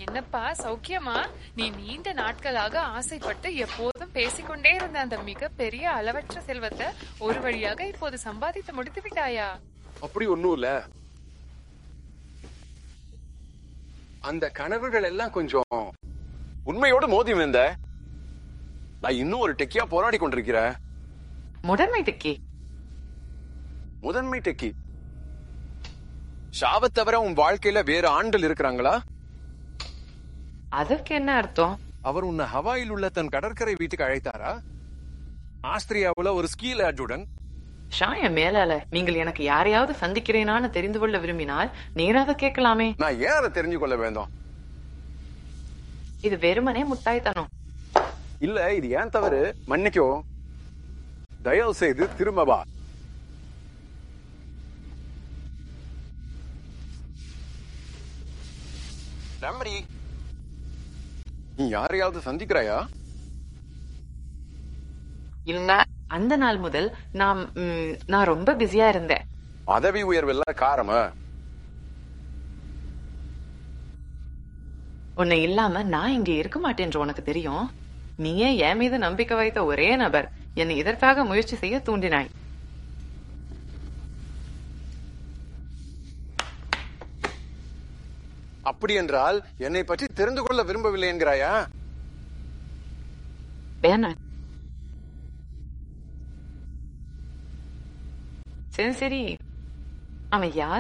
என்னப்பா சௌக்கியமா நீ நீண்ட நாட்களாக ஆசைப்பட்டு எப்போதும் பேசிக்கொண்டே இருந்த அந்த மிக பெரிய அளவற்ற செல்வத்தை ஒரு வழியாக இப்போது சம்பாதித்து முடித்து விட்டாயா அப்படி ஒண்ணும் இல்ல அந்த கனவுகள் எல்லாம் கொஞ்சம் உண்மையோட மோதி விழுந்த நான் இன்னும் ஒரு டெக்கியா போராடி கொண்டிருக்கிறேன் முதன்மை டெக்கி முதன்மை டெக்கி ஷாவை தவிர உன் வாழ்க்கையில வேற ஆண்கள் இருக்கிறாங்களா அதற்கு என்ன அர்த்தம் அவர் உன்னை ஹவாயில் உள்ள தன் கடற்கரை வீட்டுக்கு அழைத்தாரா ஆஸ்திரியாவுல ஒரு ஸ்கீ லேட்ஜுடன் ஷாய மேலால நீங்கள் எனக்கு யாரையாவது சந்திக்கிறேனான்னு தெரிந்து கொள்ள விரும்பினால் நேராக கேட்கலாமே நான் ஏன் அதை தெரிஞ்சு கொள்ள வேண்டும் இது வெறுமனே முட்டாய்த்தனம் இல்ல இது ஏன் தவறு மன்னிக்கோ தயவு செய்து திரும்ப வா ரமரி நீ யாரையாவது சந்திக்கிறாயா இல்ல அந்த நாள் முதல் நான் ம், நான் ரொம்ப பிஸியா இருந்தேன் பதவி உயர்வெல்ல காரமா உன்னை இல்லாம நான் இங்க இருக்க மாட்டேன்று உனக்கு தெரியும் நீயே என் மீது நம்பிக்கை வைத்த ஒரே நபர் என்னை இதற்காக முயற்சி செய்ய தூண்டினாய் அப்படி என்றால் என்னை பற்றி தெரிந்து கொள்ள விரும்பவில்லை என்கிறாயா வேணாம் சரி சரி அவன் யார்